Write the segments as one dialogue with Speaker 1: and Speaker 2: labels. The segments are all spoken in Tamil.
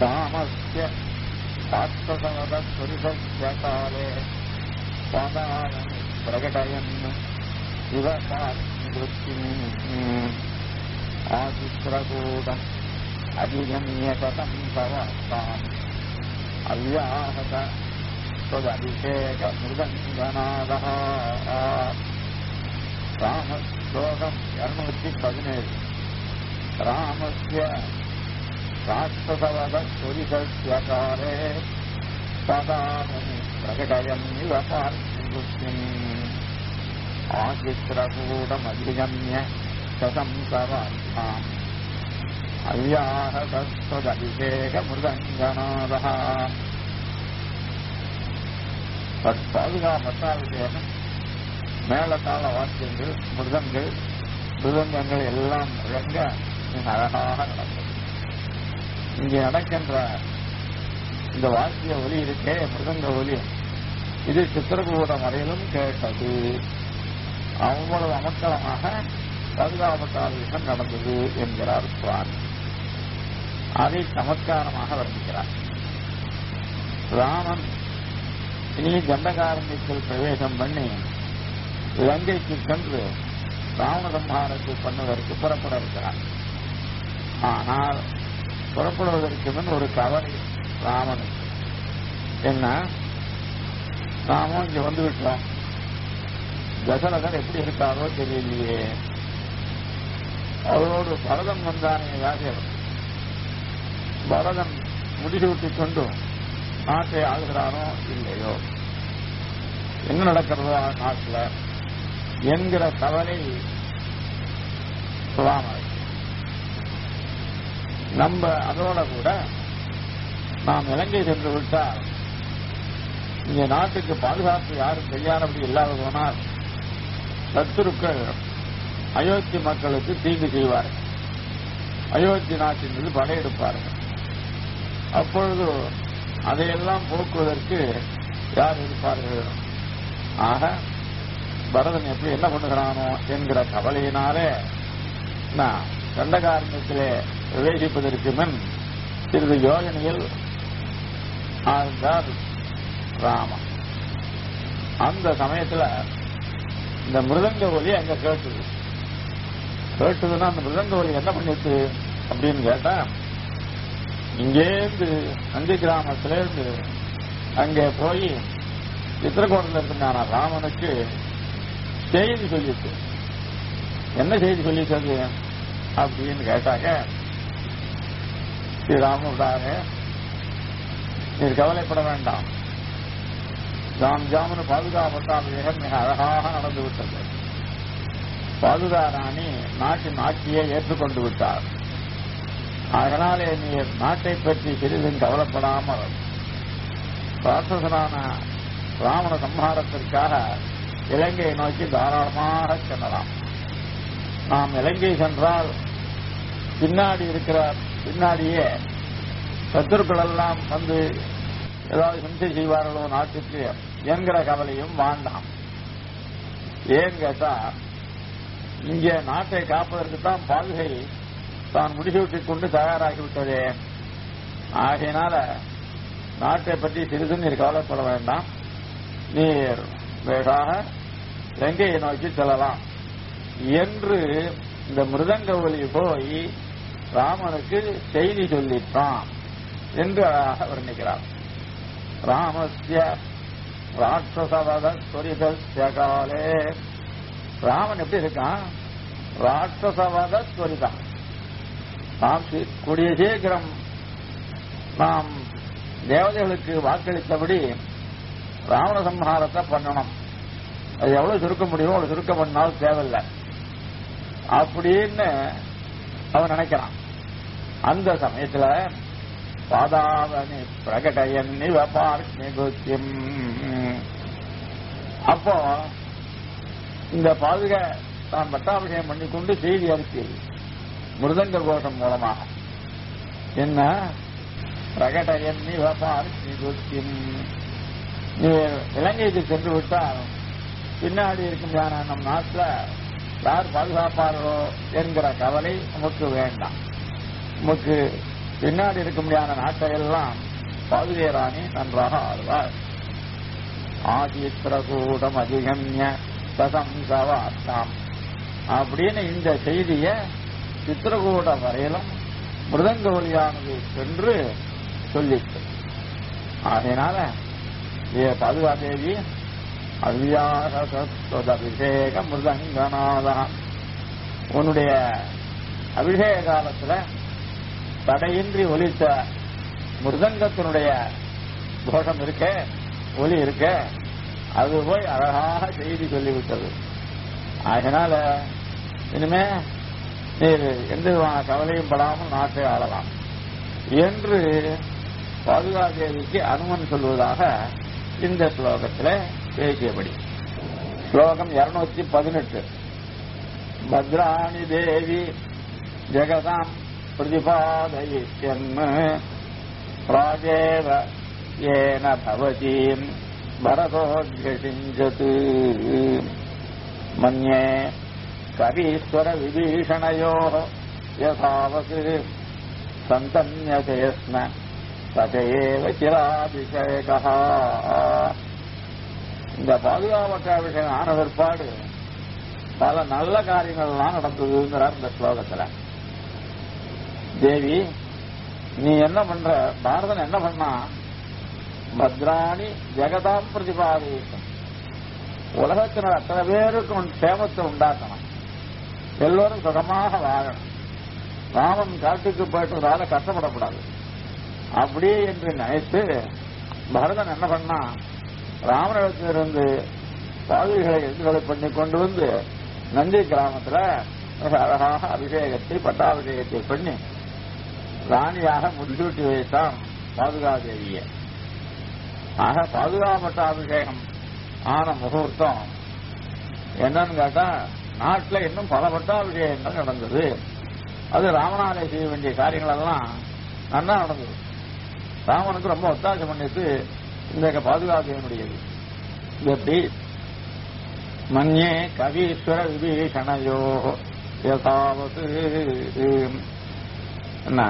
Speaker 1: रामस्य सात्वसवदस्वरितस्य काले पादायन् प्रकटयन् इव पार्थिवृत्तिम् आचित्रकूटम् अधिगम्यशतम् तवास्ताम् अव्याहत त्वदभिषेकमृदङ्गनादः रामश्लोकम् இருநூத்தி பதினேழு ராமஸ்ய ராட்சசவதஸ்வரிதஸ்ய காலே சதாமி பிரகடயன் இவ பார்த்திம் ஆசித்திரகூடமதிகம்ய சசம்சவாம் அவ்யாஹதஸ்வதபிஷேகமிருதங்கநாதः பாதுகாப்பட்டால் மேலத்தாள வாக்கியங்கள் மிருதங்கள் மிருதங்கங்கள் எல்லாம் முழங்க மிக அழகாக நடந்தது இங்கே நடக்கின்ற இந்த வாக்கிய ஒலி இருக்கே மிருதங்க ஒலி இது சித்திரகூடம் வரையிலும் கேட்டது அவ்வளவு அமக்கலமாக பாதுகாப்பட்டால் நடந்தது என்கிறார் சுவாமி அதை சமத்காரமாக வர்ணிக்கிறார் ராமன் இனி தண்டகாரண்யத்தில் பிரவேசம் பண்ணி இலங்கைக்கு சென்று ராவண சம்ஹாரத்தை பண்ணுவதற்கு புறப்பட இருக்கிறார் ஆனால் புறப்படுவதற்கு முன் ஒரு கவலை ராமனுக்கு என்ன நாமும் இங்க வந்து விட்டோம் தசரதர் எப்படி இருக்காரோ தெரியலையே அவரோடு பரதன் வந்தானே யாகர் பரதன் முடிசூட்டிக் கொண்டு நாட்டை ஆளுகிறானோ இல்லையோ என்ன நடக்கிறதோ நாட்டில் என்கிற கவலை சுவாமல் நம்ம அதோட கூட நாம் இலங்கை சென்று விட்டால் இங்க நாட்டுக்கு பாதுகாப்பு யாரும் செய்யாதபடி இல்லாத போனால் சத்துருக்கள் அயோத்தி மக்களுக்கு தீங்கு செய்வார்கள் அயோத்தி நாட்டின் மீது படையெடுப்பார்கள் அப்பொழுது அதையெல்லாம் போக்குவதற்கு யார் இருப்பார்கள் ஆக பரதன் எப்படி என்ன பண்ணுகிறானோ என்கிற கவலையினாலே நான் தண்டகாரண்யத்திலே பிரவேசிப்பதற்கு முன் சிறிது யோஜனையில் ஆழ்ந்தார் ராமன் அந்த சமயத்துல இந்த மிருதங்க ஒலி அங்க கேட்டுது கேட்டுதுன்னா அந்த மிருதங்க ஒலி என்ன பண்ணிட்டு அப்படின்னு கேட்டா இங்கேருந்து அஞ்சு கிராமத்துல இருந்து அங்கே போய் சித்திரகோட்டில் இருந்தான ராமனுக்கு செய்தி சொல்லிட்டு என்ன செய்தி சொல்லிட்டது அப்படின்னு கேட்டாங்க ஸ்ரீராமன் விடாரு நீர் கவலைப்பட வேண்டாம் ஜாம் ஜாமுன்னு பாதுகாப்பட்டால் வேகம் மிக அழகாக நடந்து விட்டது பாதுகா ராணி நாட்டின் ஆட்சியை ஏற்றுக்கொண்டு விட்டார் அதனாலே நீர் நாட்டை பற்றி சிறிதும் கவலைப்படாமல் ராட்சசனான ராவண சம்ஹாரத்திற்காக இலங்கையை நோக்கி தாராளமாக செல்லலாம் நாம் இலங்கை சென்றால் பின்னாடி இருக்கிற பின்னாடியே சத்துருக்கள் எல்லாம் வந்து ஏதாவது ஹிம்சை செய்வார்களோ நாட்டுக்கு என்கிற கவலையும் வேண்டாம் ஏன் கேட்டா இங்கே நாட்டை காப்பதற்கு தான் பாதுகை தான் முடிசூட்டிக் கொண்டு தயாராகிவிட்டதே ஆகையினால நாட்டை பற்றி சிறிதும் நீர் கவலைப்பட வேண்டாம் நீர் வேகாக இலங்கையை நோக்கி செல்லலாம் என்று இந்த மிருதங்க ஒலி போய் ராமனுக்கு செய்தி சொல்லிட்டான் என்று அழகாக வர்ணிக்கிறார் ராமஸ்ய ராட்சசவத ஸ்வரிதஸ்ய காலே ராமன் எப்படி இருக்கான் ராட்சசவத ஸ்வரிதம் நாம் சி- கூடிய சீக்கிரம் நாம் தேவதைகளுக்கு வாக்களித்தபடி ராவண சம்ஹாரத்தை பண்ணணும் அது எவ்வளவு சுருக்க முடியுமோ அவ்வளவு சுருக்க பண்ணாலும் தேவையில்லை அப்படின்னு அவன் நினைக்கிறான் அந்த சமயத்துல பாதாவனி பிரகடயன் இவ பார்க்கியம் அப்போ இந்த பாதுக தான் பட்டாபிஷேகம் பண்ணிக்கொண்டு செய்தி அனுப்பியது மிருதங்க கோஷம் மூலமாக என்ன பிரகடயன் இவ பார்க்கியம் நீ இலங்கைக்கு சென்று விட்டால் பின்னாடி இருக்கும் யானை நம் நாட்டில் யார் பாதுகாப்பார்களோ என்கிற கவலை நமக்கு வேண்டாம் நமக்கு பின்னாடி இருக்க முடியாத நாட்டை எல்லாம் பாதுகை ராணி நன்றாக ஆடுவார் ஆதித்ரகூடம் அதிகம்ய சதம்சவார்த்தாம் அப்படின்னு இந்த செய்திய சித்திரகூடம் வரையிலும் மிருதங்க ஒலியானது சென்று சொல்லிட்டு ஆகையினால ஏ பாதுகாதேவி அவ்யாசத்வதபிஷேக மிருதங்கநாதம் உன்னுடைய அபிஷேக காலத்துல தடையின்றி ஒலித்த மிருதங்கத்தினுடைய கோஷம் இருக்க ஒலி இருக்க அது போய் அழகாக செய்தி சொல்லிவிட்டது அதனால இனிமே நீர் எந்த விதமான கவலையும் படாமல் நாட்டை ஆளலாம் என்று பாதுகாதேவிக்கு அனுமன் சொல்வதாக இந்த ஸ்லோகத்தில் பேசியபடி ஸ்லோகம் இருநூத்தி பதினெட்டு பத்ராணி தேவி ஜெகதாம் பிரதிபாதயித்யன்ம ராஜேவ ஏன பவதீம் பரதோத்யசிஞ்சத் மன்யே கவீஸ்வர விபீஷணயோ யதாவத் சந்தன்யதே ஸ்ம ததேவ சிராபிஷேகா இந்த பாதுகாவற்ற அபிஷேகம் ஆன பிற்பாடு பல நல்ல காரியங்கள்லாம் நடந்ததுங்கிறார் இந்த ஸ்லோகத்துல தேவி நீ என்ன பண்ற பாரதன் என்ன பண்ணா பத்ராணி ஜெகதாம் பிரதிபாதிக்கும் உலகத்தினர் அத்தனை பேருக்கும் சேமத்தை உண்டாக்கணும் எல்லோரும் சுகமாக வாழணும் ராமன் காட்டுக்கு போயிட்டதால கஷ்டப்படக்கூடாது அப்படி என்று நினைத்து பரதன் என்ன பண்ணா ராமனிடத்திலிருந்து பாதுகளை எதிர்களை பண்ணி கொண்டு வந்து நந்தி கிராமத்துல மிக அழகாக அபிஷேகத்தை பட்டாபிஷேகத்தை பண்ணி ராணியாக முடிசூட்டி வைத்தான் பாதுகாதேவிய ஆக பாதுகா பட்டாபிஷேகம் ஆன முகூர்த்தம் என்னன்னு கேட்டா நாட்டில் இன்னும் பல பட்டாபிஷேகங்கள் நடந்தது அது ராமனாலே செய்ய வேண்டிய காரியங்கள் எல்லாம் நன்னா நடந்தது ராமனுக்கு ரொம்ப ஒத்தாசம் பண்ணிட்டு இந்த பாதுகாதேவனுடையது இது எப்படி மன்யே கவீஸ்வர விபீஷணயோ யதாவது என்ன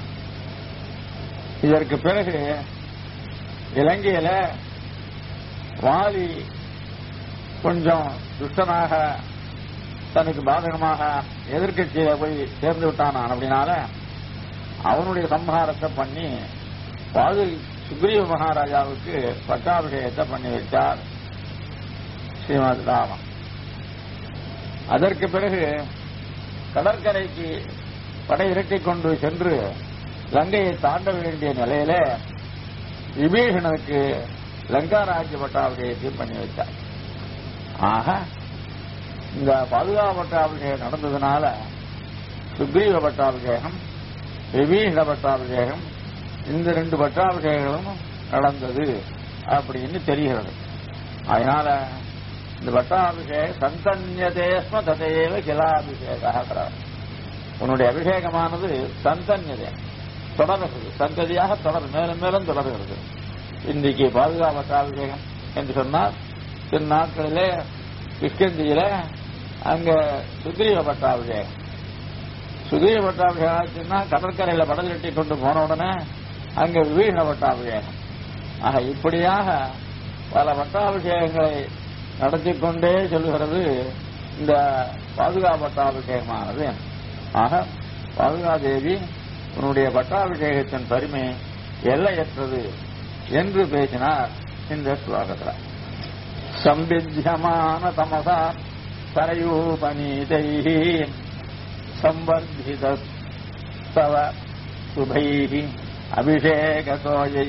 Speaker 1: இதற்கு பிறகு இலங்கையில வாலி கொஞ்சம் துஷ்டனாக தனக்கு பாதகமாக எதிர்கட்சியில போய் சேர்ந்து விட்டானான் அப்படின்னால அவனுடைய சம்ஹாரத்தை பண்ணி பாது சுக்ரீவ மகாராஜாவுக்கு பட்டாபிஷேகத்தை பண்ணி வைத்தார் ஸ்ரீமத் ராமன் அதற்கு பிறகு கடற்கரைக்கு படை இரட்டிக் கொண்டு சென்று லங்கையை தாண்ட வேண்டிய நிலையில விபீஷணனுக்கு லங்கா ராஜ்ய பட்டாபிஷேகத்தை பண்ணி வைத்தார் ஆக இந்த பாதுகா பட்டாபிஷேகம் நடந்ததுனால சுக்ரீவ பட்டாபிஷேகம் விபீஷண பட்டாபிஷேகம் இந்த ரெண்டு பட்டாபிஷேகங்களும் நடந்தது அப்படின்னு தெரிகிறது அதனால இந்த பட்டாபிஷேக சந்தன்யதேஸ்ம ததையேவ கிலாபிஷேக உன்னுடைய அபிஷேகமானது சந்தன்யதே தொடர்கிறது சந்ததியாக தொடர் மேலும் மேலும் தொடர்கிறது இன்றைக்கு பாதுகா பட்டாபிஷேகம் என்று சொன்னால் சில நாட்களிலே கிருஷ்ணந்தியில அங்க சுக்ரீவ பட்டாபிஷேகம் சுக்ரீவ பட்டாபிஷேகம் ஆச்சுன்னா கடற்கரையில படகு கட்டி கொண்டு போன உடனே அங்க விபீஷண பட்டாபிஷேகம் ஆக இப்படியாக பல பட்டாபிஷேகங்களை நடத்தி கொண்டே சொல்லுகிறது இந்த பாதுகா பட்டாபிஷேகமானது ஆக பாதுகாதேவி உன்னுடைய பட்டாபிஷேகத்தின் பெருமை எல்லையற்றது என்று பேசினார் இந்த ஸ்லோகத்தில் சம்பித்தியமான தமசா சரயூபநீதை சம்பர்தித தவ சுபை அபிஷேகசோயை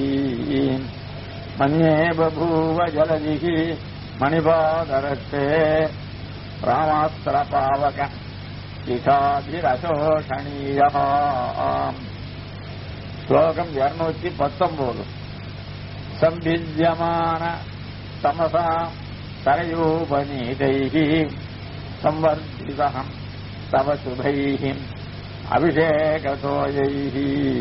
Speaker 1: மன்யே பூவ ஜலதி மணிபாதரத்தே ராமாஸ்திர பாவக சிகாபிரசோஷணீய ஸ்லோகம் இருநூத்தி பத்தொன்பது சம்பித்தியமான தமசா தரயூபநீதைः संवर्धितः तव शुभैः अभिषेकतोयैः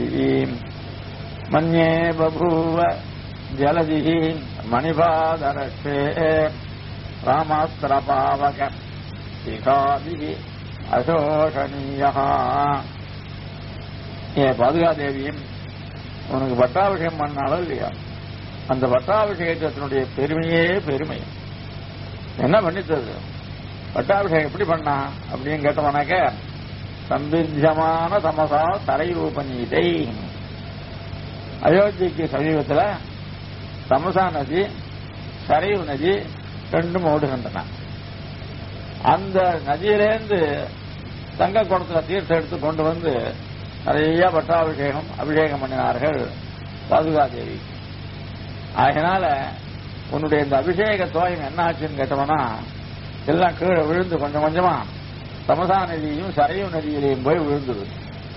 Speaker 1: मन्ये बभूव जलदिः मणिपादरक्षे रामास्त्रपावक शिखाभिः अशोषणीयः என் பாதுகாதேவியும் உனக்கு பட்டாபிஷேகம் பண்ணாலும் இல்லையா அந்த பட்டாபிஷேகத்தினுடைய பெருமையே பெருமை என்ன பண்ணித்தது பட்டாபிஷேகம் எப்படி பண்ணா அப்படின்னு கேட்டவனாக்க சம்பித்தியமான தமசா தரை ரூபநீதை அயோத்திக்கு சமீபத்துல தமசா நதி சரைவு நதி ரெண்டும் ஓடுகின்றன அந்த நதியிலேருந்து தங்க குடத்துல தீர்த்தம் எடுத்து கொண்டு வந்து நிறைய பட்டாபிஷேகம் அபிஷேகம் பண்ணினார்கள் பாதுகாதேவி அதனால உன்னுடைய இந்த அபிஷேக தோயம் என்ன ஆச்சுன்னு கேட்டோம்னா எல்லாம் கீழே விழுந்து கொஞ்சம் கொஞ்சமா சமசா நதியையும் சரையு நதியிலையும் போய் விழுந்தது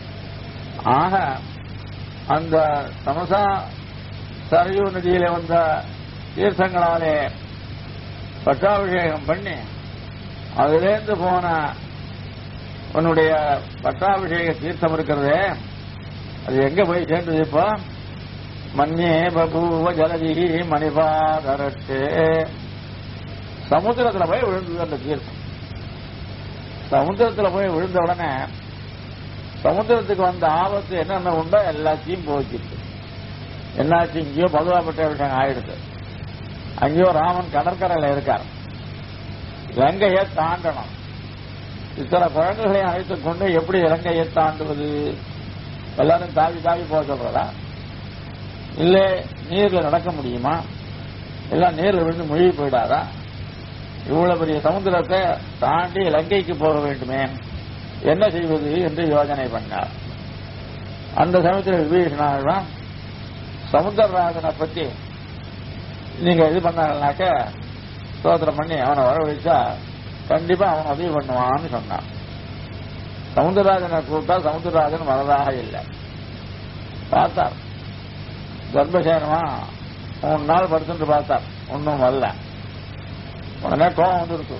Speaker 1: ஆக அந்த சமசா சரையு நதியில வந்த தீர்த்தங்களாலே பட்டாபிஷேகம் பண்ணி அதிலேருந்து போன உன்னுடைய பட்டாபிஷேக தீர்த்தம் இருக்கிறதே அது எங்க போய் சேர்ந்தது இப்போ மன்யே பபூவ ஜலதி மணிபாதரட்டு சமுத்திரத்துல போய் விழுந்தது அந்த தீர்த்தம் சமுத்திரத்துல போய் விழுந்த உடனே சமுத்திரத்துக்கு வந்த ஆபத்து என்னென்ன உண்டோ எல்லாத்தையும் போச்சுட்டு என்னாச்சு இங்கேயோ பதுவாப்பட்ட விஷயம் ஆயிடுது அங்கேயோ ராமன் கடற்கரையில இருக்கார் இலங்கையை தாண்டணும் இத்தனை குழந்தைகளை அழைத்துக் கொண்டு எப்படி இலங்கையை தாண்டுவது எல்லாரும் தாவி தாவி போக சொல்றதா இல்ல நீர்ல நடக்க முடியுமா எல்லாம் நீர்ல விழுந்து மூழ்கி போயிடாதா இவ்வளவு பெரிய சமுத்திரத்தை தாண்டி இலங்கைக்கு போக வேண்டுமே என்ன செய்வது என்று யோசனை பண்ணார் அந்த சமயத்தில் விபீஷணாதான் சமுத்திரராஜனை பத்தி நீங்க இது பண்ணாங்கனாக்க ஸ்தோத்திரம் பண்ணி அவனை வரவழைச்சா கண்டிப்பா அவன் உதவி பண்ணுவான்னு சொன்னான் சமுத்திரராஜனை கூப்பிட்டா சமுத்திரராஜன் வரதாக இல்லை பார்த்தார் கர்ப்பசேனமா மூணு நாள் படுத்துட்டு பார்த்தார் ஒன்றும் வரல உடனே கோபம் வந்துருக்கு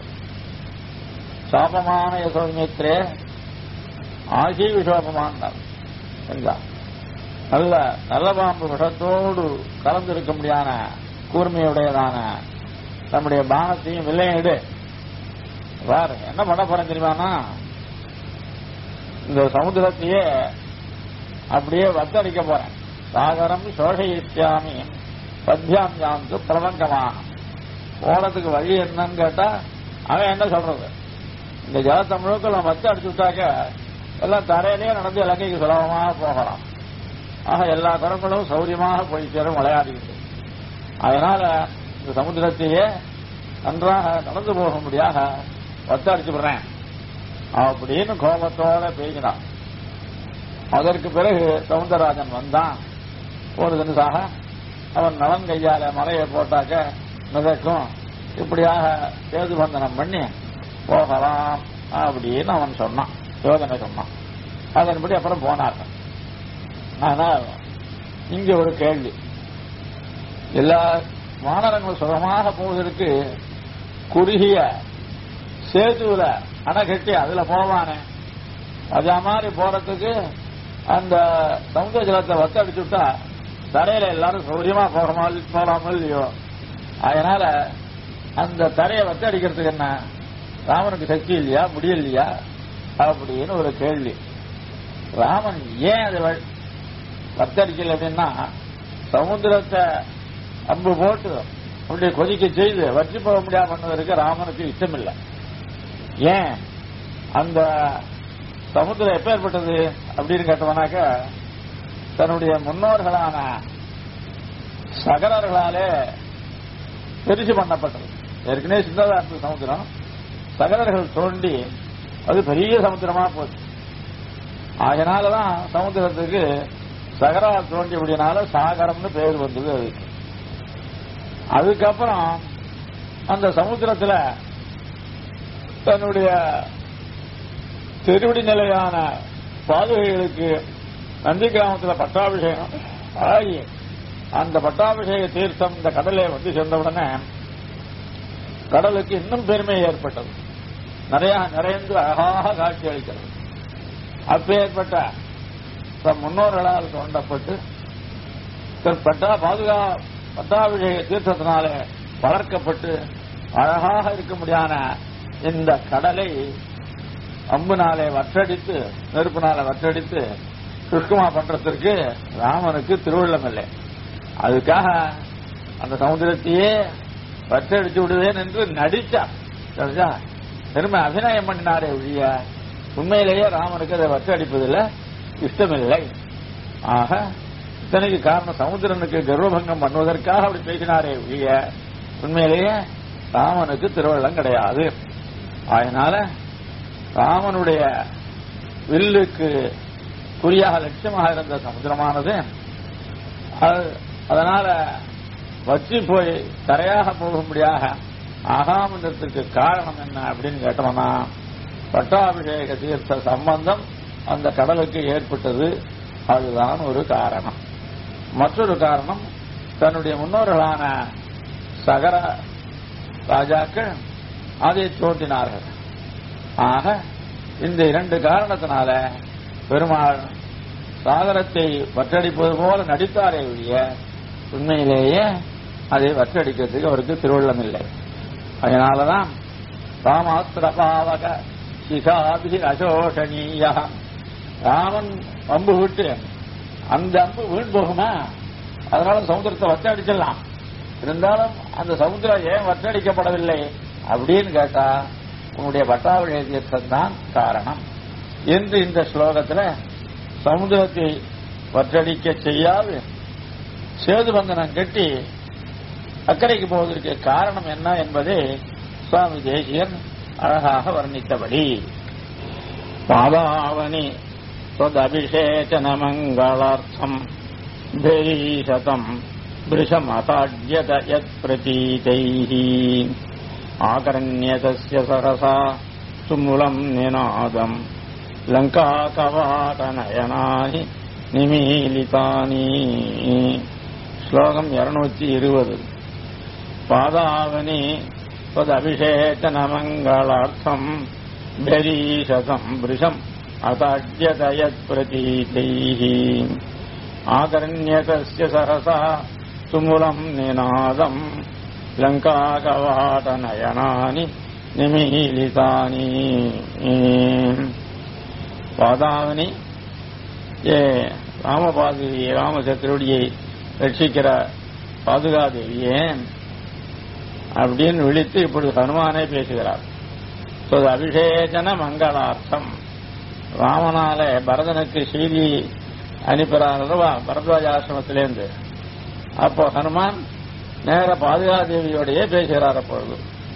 Speaker 1: சாபமான யசோமித்ரே ஆசி விஷோபமானார் என்றார் நல்ல நல்ல பாம்பு விஷத்தோடு கலந்திருக்க முடியாத கூர்மையுடையதான நம்முடைய பானத்தையும் வில்லையும் இடு வேற என்ன பண்ண போறேன் தெரியுமானா இந்த சமுத்திரத்தையே அப்படியே வத்தடிக்க போறேன் சாகரம் சோஷயிஷ்யாமி பத்யாம் யாந்து பிரபங்கமாக போனதுக்கு வழி என்னன்னு கேட்டா அவன் என்ன சொல்றது இந்த ஜலத்தை முழுக்க நம்ம வத்து அடிச்சு விட்டாக்க எல்லாம் தரையிலேயே நடந்து இலங்கைக்கு சுலபமாக போகலாம் ஆக எல்லா கடங்களும் சௌரியமாக போய் சேரும் விளையாடுகிறது அதனால இந்த சமுத்திரத்தையே நன்றாக நடந்து போக முடியாத வத்து அடிச்சு விடுறேன் அப்படின்னு கோபத்தோட பேசினான் அதற்கு பிறகு சவுந்தரராஜன் வந்தான் ஒரு தினசாக அவன் நலன் கையால மலையை போட்டாக்க மிதக்கும் இப்படியாக சேது பந்தனம் பண்ணி போகலாம் அப்படின்னு அவன் சொன்னான் யோசனை சொன்னான் அதன்படி அப்புறம் போனாங்க ஆனால் இங்க ஒரு கேள்வி எல்லா வானரங்களும் சுகமாக போவதற்கு குறுகிய சேதுல அணை கட்டி அதுல போவானே அதே மாதிரி போறதுக்கு அந்த சமுத்திர ஜலத்தை வத்த அடிச்சு விட்டா தரையில எல்லாரும் சௌரியமா போகமா போகலாமோ இல்லையோ அதனால அந்த தரையை வத்த அடிக்கிறதுக்கு என்ன ராமனுக்கு சக்தி இல்லையா முடியலையா அப்படின்னு ஒரு கேள்வி ராமன் ஏன் அது வத்தடிக்கல அப்படின்னா சமுத்திரத்தை அம்பு போட்டு அப்படி கொதிக்க செய்து வற்றி போக முடியாம பண்ணதற்கு ராமனுக்கு இஷ்டம் இல்லை ஏன் அந்த சமுத்திரம் எப்ப ஏற்பட்டது அப்படின்னு கேட்டவனாக்க தன்னுடைய முன்னோர்களான சகரர்களாலே பெருசு பண்ணப்பட்டது ஏற்கனவே சின்னதா இருந்த சமுத்திரம் சகரர்கள் தோண்டி அது பெரிய சமுத்திரமா போச்சு அதனாலதான் சமுத்திரத்துக்கு சகரா தோண்டியபடினால சாகரம்னு பேர் வந்தது அதுக்கு அதுக்கப்புறம் அந்த சமுத்திரத்துல தன்னுடைய திருவடி நிலையான பாதுகைகளுக்கு நந்தி கிராமத்தில் பட்டாபிஷேகம் ஆகி அந்த பட்டாபிஷேக தீர்த்தம் இந்த கடலை வந்து சேர்ந்தவுடனே கடலுக்கு இன்னும் பெருமை ஏற்பட்டது நிறைய நிறைந்து அழகாக காட்சி அளிக்கிறது அப்பேற்பட்ட தம் முன்னோர்களால் தோண்டப்பட்டு பட்டா பாதுகா பட்டாபிஷேக தீர்த்தத்தினாலே வளர்க்கப்பட்டு அழகாக இருக்க முடியாத இந்த கடலை அம்புனாலே வற்றடித்து நெருப்புனால வற்றடித்து சுஷ்கமா பண்றதற்கு ராமனுக்கு திருவள்ளம் இல்லை அதுக்காக அந்த சமுத்திரத்தையே வற்றடிச்சு விடுவேன் என்று நடிச்சார் தெரிஞ்சா திரும்ப அபிநயம் பண்ணினாரே ஒழிய உண்மையிலேயே ராமனுக்கு அதை வற்றடிப்பதில் இஷ்டமில்லை ஆக இத்தனைக்கு காரணம் சமுத்திரனுக்கு கர்வபங்கம் பண்ணுவதற்காக அப்படி பேசினாரே ஒழிய உண்மையிலேயே ராமனுக்கு திருவள்ளம் கிடையாது அதனால ராமனுடைய வில்லுக்கு குறியாக லட்சியமாக இருந்த சமுத்திரமானது அது- அதனால வற்றி போய் தரையாக போகும்படியாக ஆகாமன்றத்திற்கு காரணம் என்ன அப்படின்னு கேட்டோம்னா பட்டாபிஷேக தீர்த்த சம்பந்தம் அந்த கடலுக்கு ஏற்பட்டது அதுதான் ஒரு காரணம் மற்றொரு காரணம் தன்னுடைய முன்னோர்களான சகர ராஜாக்கள் அதை தோன்றினார்கள் ஆக இந்த இரண்டு காரணத்தினால பெருமாள் சாகரத்தை வற்றடிப்பது போல நடித்தாரே ஒழிய உண்மையிலேயே அதை வற்றடிக்கிறதுக்கு அவருக்கு திருவள்ளம் இல்லை அதனாலதான் ராமாஸ்திர பாவக சிகாபி அசோஷணீய ராமன் அம்பு விட்டு அந்த அம்பு வீண் போகுமா அதனால சமுத்திரத்தை வற்றடிச்சிடலாம் இருந்தாலும் அந்த சமுத்திரம் ஏன் வற்றடிக்கப்படவில்லை அப்படின்னு கேட்டா உன்னுடைய பட்டாவளி தீர்த்தம் தான் காரணம் என்று இந்த ஸ்லோகத்துல சமுதிரத்தை வற்றடிக்க செய்யாது சேது பந்தனம் கட்டி அக்கறைக்கு போவதற்கு காரணம் என்ன என்பதை சுவாமி தேசியன் அழகாக வர்ணித்தபடி பாதாவனி त्वदभिषेचन मङ्गलार्थम् भैरीशतम् भृशमताड्यत यत्प्रतीतैः आकर्ण्यतस्य सहसा सुमूलम् निनादम् लङ्काकवाटनयनानि निमीलितानि श्लोकम् இருநூத்தி இருபது பாதாவனி त्वदभिषेचनमङ्गलार्थम् भरीशतम् भृशम् अताड्यत यत्प्रतीतैः आकर्ण्यतस्य सहसा सुमूलम् निनादम् लङ्काकवाटनयनानि निमीलितानि பாதாவனி ஏ ராமபாதுகையை ராமசத்திரடியை ரட்சிக்கிற பாதுகாதேவியே அப்படின்னு விழித்து இப்படி ஹனுமானே பேசுகிறார் So, அது அபிஷேகன மங்களார்த்தம் ராமனால பரதனுக்கு செய்தி அனுப்புறாருவா பரத்வாஜ ஆசிரமத்திலேருந்து அப்போ ஹனுமான் நேர பாதுகாதேவியோடையே பேசுகிறார் அப்பொழுது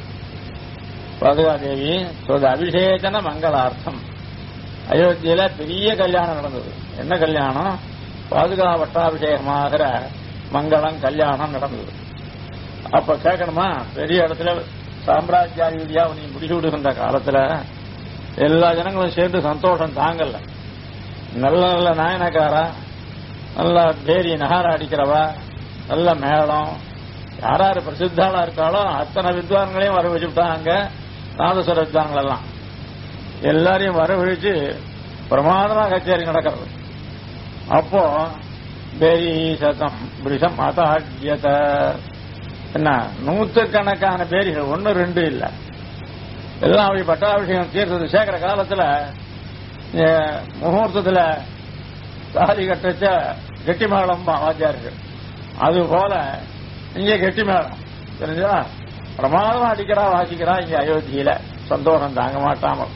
Speaker 1: பாதுகாதேவி So, அது அபிஷேகன மங்களார்த்தம் அயோத்தியில பெரிய கல்யாணம் நடந்தது என்ன கல்யாணம் பாதுகா பட்டாபிஷேகமாகிற மங்களம் கல்யாணம் நடந்தது அப்ப கேட்கணுமா பெரிய இடத்துல சாம்ராஜ்யாதிபதியா நீ முடிச்சு விடுகின்ற காலத்துல எல்லா ஜனங்களும் சேர்ந்து சந்தோஷம் தாங்கல நல்ல நல்ல நாயனக்காரா நல்ல பேரி நகார அடிக்கிறவா நல்ல மேளம் யார் யார் பிரசித்தாளா இருக்காளோ அத்தனை வித்வான்களையும் வர வச்சுட்டாங்க நாதஸ்வர வித்வான்கள் எல்லாம் எல்லாரையும் வரவழைச்சு பிரமாதமா கச்சேரி நடக்கிறது அப்போ பேரி சதம் பிரிஷம் அதாட்யத என்ன நூற்றுக்கணக்கான பேரிகள் ஒன்னு ரெண்டு இல்ல எல்லாம் அப்படி பட்டாபிஷேகம் தீர்த்தது சேர்க்கிற காலத்துல ஏ, முகூர்த்தத்துல தாலி கட்டச்ச கெட்டி மேளம் வாத்தியார்கள் அது போல இங்க கெட்டி மேளம் தெரிஞ்சா பிரமாதமா அடிக்கிறா வாசிக்கிறா இங்க அயோத்தியில சந்தோஷம் தாங்க மாட்டாமல்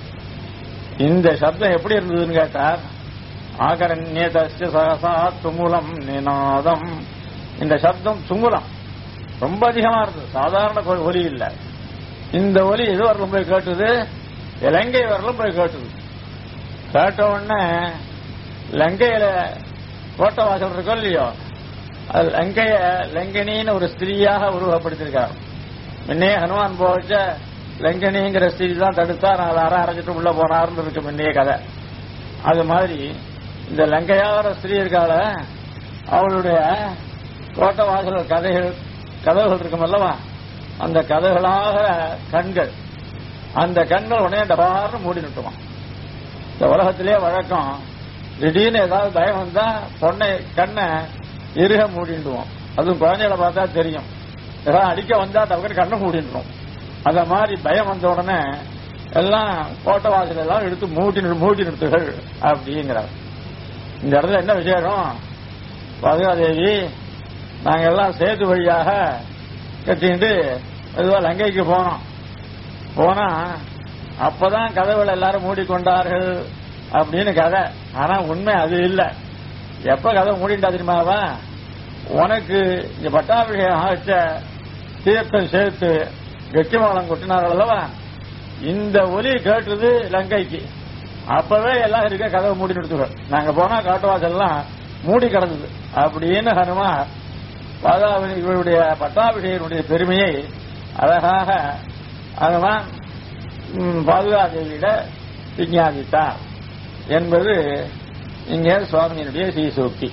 Speaker 1: இந்த சப்தம் எப்படி இருந்ததுன்னு கேட்டார் ஆகரண்யதஸ்ய சகசா துமுலம் நிநாதம் இந்த சப்தம் துமுலம் ரொம்ப அதிகமா இருந்தது சாதாரண கொ- ஒலி இல்ல இந்த ஒலி எது வரலும் போய் கேட்டது இலங்கை வரலும் போய் கேட்டது கேட்ட உடனே லங்கையில கோட்டை வாசல் இருக்கோ இல்லையோ அது லங்கைய லங்கனின்னு ஒரு ஸ்திரீயாக உருவப்படுத்திருக்கார் முன்னே ஹனுமான் போச்ச லங்கனிங்கிற ஸ்திரீ தான் தடுத்தா நான் அதை அரை அரைச்சிட்டு உள்ள போனாருன்னு இருக்கு முன்னே கதை அது மாதிரி இந்த லங்கையாகிற ஸ்திரீ இருக்காள அவளுடைய கோட்டை வாசல் கதைகள் கதவுகள் இருக்கும் அல்லவா அந்த கதைகளாக கண்கள் அந்த கண்கள் உடனே டபார்னு மூடி நிட்டுவான் இந்த உலகத்திலே வழக்கம் திடீர்னு ஏதாவது பயம் வந்தா பொண்ணை கண்ணை இருக மூடிடுவோம் அதுவும் குழந்தைகளை பார்த்தா தெரியும் ஏதாவது அடிக்க வந்தா டக்குனு கண்ணை மூடிடுவோம் அந்த மாதிரி பயம் வந்த உடனே எல்லாம் கோட்டை வாசல் எல்லாம் எடுத்து மூடி நிறு- மூடி நிறுத்துகள் அப்படிங்கிறார் இந்த இடத்துல என்ன விசேஷம் பாதுகாதேவி நாங்க எல்லாம் சேது வழியாக கட்டிட்டு மெதுவா லங்கைக்கு போனோம் போனா அப்பதான் கதவுகள் எல்லாரும் மூடிக்கொண்டார்கள் அப்படின்னு கதை ஆனா உண்மை அது இல்ல எப்ப கதவை மூடிட்டா தெரியுமாவா உனக்கு இங்க பட்டாபிஷேகம் ஆச்ச தீர்த்தம் சேர்த்து கெட்டிமாலம் கொட்டினார்கள் அல்லவா இந்த ஒலி கேட்டுது லங்கைக்கு அப்பவே எல்லாம் இருக்க கதவை மூடி நிறுத்துவோம் நாங்க போனா காட்டுவாசல்லாம் மூடி கிடந்தது அப்படின்னு ஹனுமா பாதாவணி இவருடைய பட்டாபிஷேகனுடைய பெருமையை அழகாக ஹனுமான் ம், பாதுகாதேவியிட விஞ்ஞாபித்தார் என்பது இங்கே சுவாமியினுடைய சீசூக்தி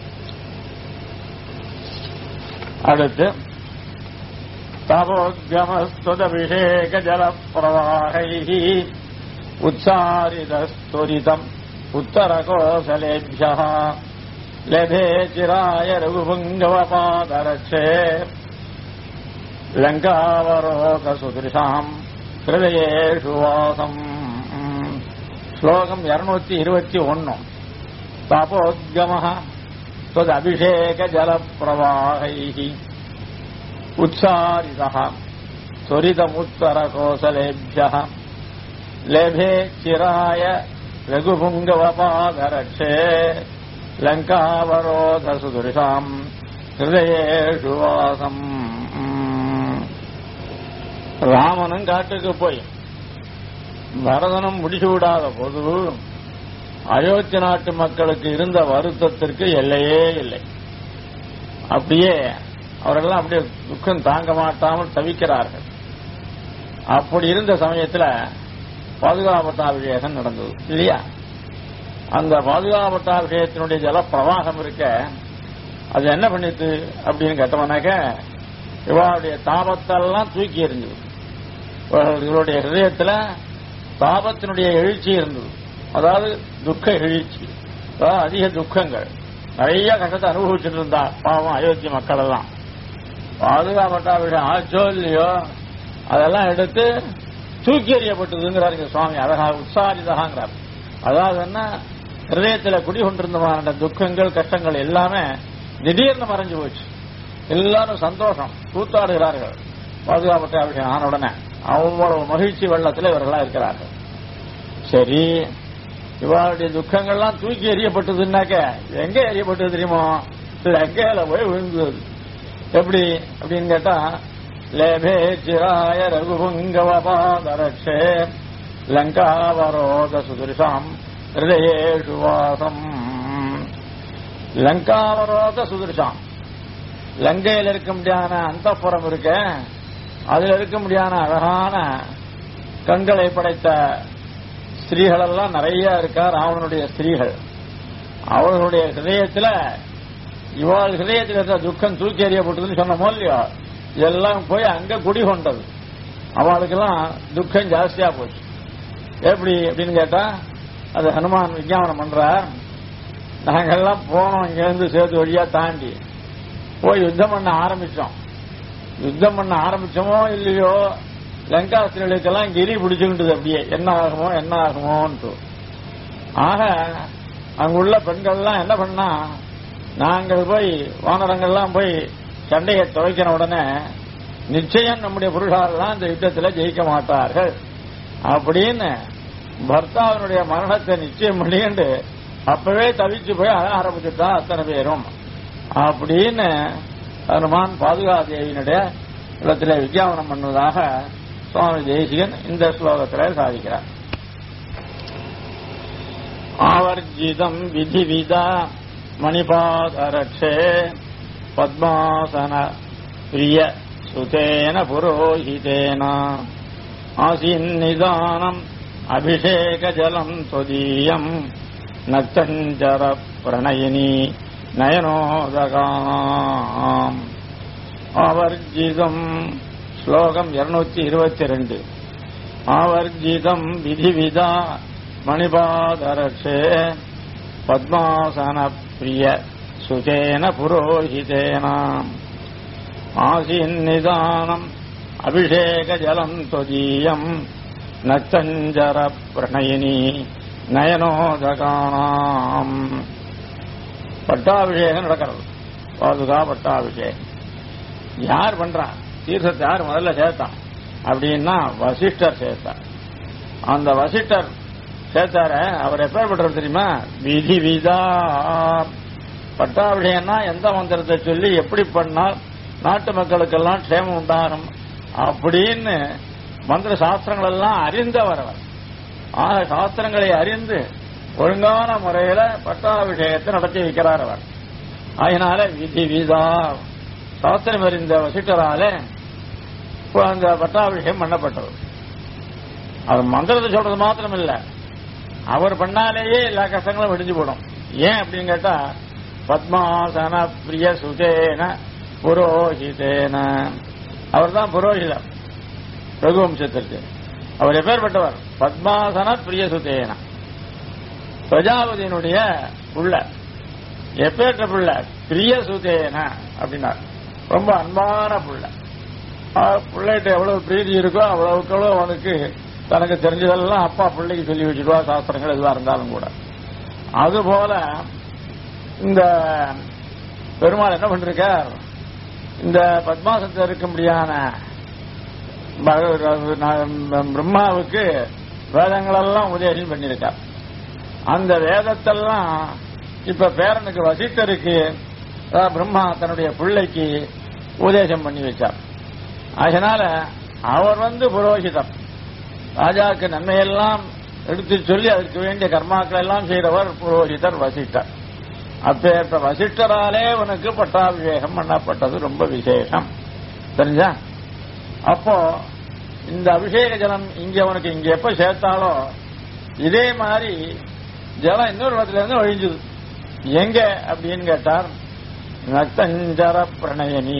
Speaker 1: அடுத்து தபோத்கமஸ்துதபிஷேக ஜலப்பிரவாகை உச்சாரிதஸ்துரிதம் உத்தரகோசலேபிய லபே சிராய ரகுபுங்கவபாதரட்சே லங்காவரோக சுதிருஷாம் ஹிருதயேஷு வாசம் ஸ்லோகம் இருநூத்தி இருபத்தி ஒன்னு தபோத்கம त्वदभिषेक जलप्रवाहैः उत्सारितः त्वरितमुत्तरकोसलेभ्यः लेभे चिराय रघुपुङ्गवपादरक्षे लङ्कावरोधसुदृशाम् ஹிருதயேஷு வாசம் ராமனும் காட்டுக்கு போய் பரதனும் முடிச்சு விடாத போது அயோத்தி நாட்டு மக்களுக்கு இருந்த வருத்தத்திற்கு எல்லையே இல்லை அப்படியே அவரெல்லாம் அப்படியே துக்கம் தாங்க மாட்டாமல் தவிக்கிறார்கள் அப்படி இருந்த சமயத்துல பாதுகாப்பட்டாபிஷேகம் நடந்தது இல்லையா அந்த பாதுகாப்பட்டாபிஷேகத்தினுடைய ஜல பிரவாகம் இருக்க அது என்ன பண்ணிட்டு அப்படின்னு கேட்டவனாக்க இவளுடைய தாபத்தெல்லாம் தூக்கி எறிஞ்சது இவர்களுடைய ஹிருதயத்துல தாபத்தினுடைய எழுச்சி இருந்தது அதாவது துக்க எழுச்சி அதாவது அதிக துக்கங்கள் நிறைய கஷ்டத்தை அனுபவிச்சுட்டு இருந்தா பாவம் அயோத்தி மக்கள் எல்லாம் பாதுகாப்பட்டாவிடம் ஆச்சோ இல்லையோ அதெல்லாம் எடுத்து தூக்கி எறியப்பட்டதுங்கிறார் இங்க சுவாமி அழகா உற்சாரிதகாங்கிறார் அதாவது என்ன ஹிருதயத்துல குடிகொண்டிருந்தமான துக்கங்கள் கஷ்டங்கள் எல்லாமே திடீர்னு மறைஞ்சு போச்சு எல்லாரும் சந்தோஷம் கூத்தாடுகிறார்கள் பாதுகாப்பட்ட விஷயம் ஆன உடனே அவ்வளவு மகிழ்ச்சி வெள்ளத்தில் இவர்களா இருக்கிறார்கள் சரி இவளுடைய துக்கங்கள்லாம் தூக்கி எறியப்பட்டதுன்னாக்க எங்க எறியப்பட்டது தெரியுமோ லங்கையில போய் விழுந்தது எப்படி அப்படின்னு கேட்டா லேபே சிராய ரகுபுங்கவபாதரட்சே லங்காவரோத சுதிருஷாம் ஹிருதயேஷு வாசம் லங்காவரோத சுதிருஷாம் லங்கையில் இருக்க முடியாத அந்தப்புறம் இருக்க அதுல இருக்க முடியாத அழகான கண்களை படைத்த ஸ்திரீகள் எல்லாம் நிறைய இருக்கா ராவணனுடைய ஸ்திரீகள் அவர்களுடைய ஹிருதயத்துல இவாள் ஹிருதயத்தில் இருந்த துக்கம் தூக்கி எறியப்பட்டதுன்னு சொன்னமோ இல்லையோ எல்லாம் போய் அங்க குடி கொண்டது அவளுக்கெல்லாம் துக்கம் ஜாஸ்தியா போச்சு எப்படி அப்படின்னு கேட்டா அது ஹனுமான் விஞ்ஞாபனம் பண்றார் நாங்கெல்லாம் போனோம் இங்கிருந்து சேது வழியா தாண்டி போய் யுத்தம் பண்ண ஆரம்பிச்சோம் யுத்தம் பண்ண ஆரம்பிச்சோமோ இல்லையோ லங்காஸ்திரிகளுக்கெல்லாம் கிரி பிடிச்சுக்கிட்டது அப்படியே என்ன ஆகுமோ என்ன ஆகுமோன்ட்டு ஆக அங்குள்ள பெண்கள்லாம் என்ன பண்ணா நாங்கள் போய் வானரங்கள்லாம் போய் சண்டையை துவைக்கிற உடனே நிச்சயம் நம்முடைய புருஷாரெல்லாம் இந்த யுத்தத்தில் ஜெயிக்க மாட்டார்கள் அப்படின்னு பர்த்தாவினுடைய மரணத்தை நிச்சயம் பண்ணிட்டு அப்பவே தவிச்சு போய் அழ ஆரம்பிச்சுட்டா அத்தனை பேரும் அப்படின்னு ஹனுமான் பாதுகாதேவியினுடைய இடத்துல விஞ்ஞாபனம் பண்ணுவதாக சுவாமி தேசிகன் இந்த ஸ்லோகத்தில் சாதிக்கிறார் ஆவர்ஜிதம் விதிவிதா மணிபாதரட்சே பத்மாசன பிரிய சுதேன புரோஹிதேன ஆசின்னிதானம் அபிஷேக ஜலம் தொதீயம் நச்சஞ்சர பிரணயினி நயனோதகாம் ஆவர்ஜிதம் ஸ்லோகம் இருநூத்தி இருபத்தி ரெண்டு ஆவர்ஜிதம் விதிவிதா மணிபாதரட்சே பத்மாசன பிரிய சுச்சேன புரோஹிதேன ஆசின்னிதானம் அபிஷேக ஜலம் தொதீயம் நச்சஞ்சர பிரணயினி நயனோதகானாம் பட்டாபிஷேகம் நடக்கிறது பாதுகா பட்டாபிஷேகம் யார் பண்றா தீர்த்தத்தை யார் முதல்ல சேர்த்தான் அப்படின்னா வசிஷ்டர் சேர்த்தார் அந்த வசிஷ்டர் சேர்த்தார அவர் எப்பேற்பட்டவர் தெரியுமா விதி விதா பட்டாபிஷேகம்னா எந்த மந்திரத்தை சொல்லி எப்படி பண்ணால் நாட்டு மக்களுக்கெல்லாம் க்ஷேமம் உண்டாகும் அப்படின்னு மந்திர சாஸ்திரங்கள் எல்லாம் அறிந்தவர் அவர் ஆக சாஸ்திரங்களை அறிந்து ஒழுங்கான முறையில பட்டாபிஷேகத்தை நடத்தி வைக்கிறார் அவர் அதனால விதி விதா சாஸ்திரம் அறிந்த வசிட்டரால இப்போ அந்த பட்டாபிஷேகம் பண்ணப்பட்டது அது மந்திரத்தை சொல்றது மாத்திரம் இல்ல அவர் பண்ணாலேயே எல்லா கஷ்டங்களும் விடிஞ்சு போடும் ஏன் அப்படின்னு கேட்டா பத்மாசன பிரிய சுதேன புரோஹிதேன அவர் தான் புரோஹிதர் ரகுவம்சத்திற்கு அவர் எப்பேற்பட்டவர் பத்மாசன பிரிய சுதேன பிரஜாபதியினுடைய புள்ள எப்பேற்ற புள்ள பிரிய சுதேன அப்படின்னார் ரொம்ப அன்பான புள்ள பிள்ளைகிட்ட எவ்வளவு பிரீதி இருக்கோ அவ்வளவுக்கு அவ்வளவு அவனுக்கு தனக்கு தெரிஞ்சதெல்லாம் அப்பா பிள்ளைக்கு சொல்லி வச்சுடுவா சாஸ்திரங்கள் எதுவா இருந்தாலும் கூட அதுபோல இந்த பெருமாள் என்ன பண்ணிருக்கார் இந்த பத்மாசத்தில் இருக்கும்படியான பிரம்மாவுக்கு வேதங்களெல்லாம் உபதேசம் பண்ணியிருக்கார் அந்த வேதத்தெல்லாம் இப்ப பேரனுக்கு வசித்தருக்கு பிரம்மா தன்னுடைய பிள்ளைக்கு உபதேசம் பண்ணி வச்சார் அதனால அவர் வந்து புரோஹிதம் ராஜாவுக்கு நன்மையெல்லாம் எடுத்து சொல்லி அதற்கு வேண்டிய கர்மாக்கள் எல்லாம் செய்தவர் புரோஹிதர் வசிஷ்டர் அப்பேற்ப வசிஷ்டராலே உனக்கு பட்டாபிஷேகம் பண்ணப்பட்டது ரொம்ப விசேஷம் தெரிஞ்சா அப்போ இந்த அபிஷேக ஜலம் இங்க உனக்கு இங்க எப்ப சேர்த்தாலோ இதே மாதிரி ஜலம் இன்னொரு இடத்துல இருந்து ஒழிஞ்சுது எங்க அப்படின்னு கேட்டார் நக்தஞ்சர பிரணயனி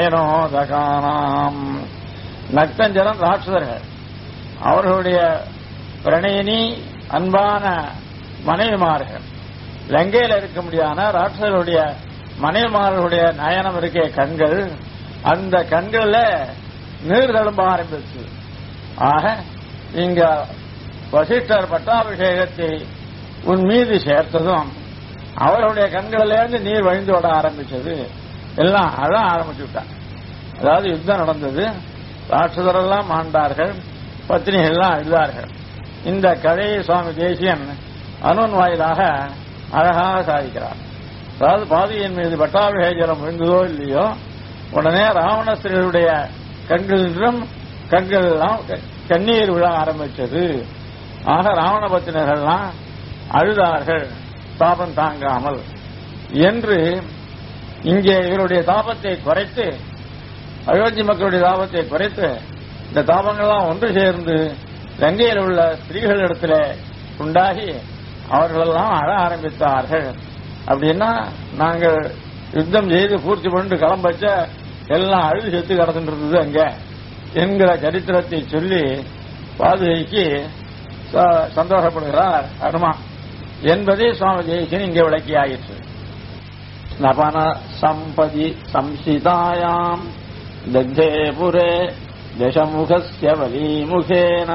Speaker 1: நயனோதகானாம் நக்தஞ்சரம் ராட்சதர்கள் அவர்களுடைய பிரணயினி அன்பான மனைவிமார்கள் லங்கையில் இருக்க முடியாத ராட்சதர்களுடைய மனைவிமார்களுடைய நயனம் இருக்கே கண்கள் அந்த கண்கள்ல நீர் தழும்ப ஆரம்பிச்சு ஆக இங்க வசிஷ்டர் பட்டாபிஷேகத்தை உன் மீது சேர்த்ததும் அவர்களுடைய கண்களிலிருந்து நீர் வழிந்து விட ஆரம்பிச்சது எல்லாம் அழ ஆரம்பிச்சு விட்டான் அதாவது யுத்தம் நடந்தது ராட்சதரெல்லாம் ஆண்டார்கள் பத்தினிகள் எல்லாம் அழுதார்கள் இந்த கதையை சுவாமி தேசியன் அனுன் வாயிலாக அழகாக சாதிக்கிறார் அதாவது பாதியின் மீது பட்டாபிஷேக ஜலம் விழுந்ததோ இல்லையோ உடனே ராவணஸ்திரிகளுடைய கண்களிலும் கண்கள் எல்லாம் கண்ணீர் விழ ஆரம்பிச்சது ஆக ராவண பத்தினர்கள்லாம் அழுதார்கள் தாபம் தாங்காமல் என்று இங்கே இவருடைய தாபத்தை குறைத்து அயோத்தி மக்களுடைய தாபத்தை குறைத்து இந்த தாபங்கள்லாம் ஒன்று சேர்ந்து லங்கையில் உள்ள ஸ்திரீகளிடத்தில் உண்டாகி அவர்களெல்லாம் அழ ஆரம்பித்தார்கள் அப்படின்னா நாங்கள் யுத்தம் செய்து பூர்த்தி பண்ணிட்டு கிளம்பச்ச எல்லாம் அழுது செத்து கிடந்துட்டு இருந்தது அங்க என்கிற சரித்திரத்தை சொல்லி பாதுகைக்கு சந்தோஷப்படுகிறார் அருமா என்பதை சுவாமி ஜெயசன் இங்கே விளக்கி ஆயிற்று ஸ்னபன சம்பதி சம்சிதாயாம் தக்தே புரே दशमुखस्य वलीमुखेन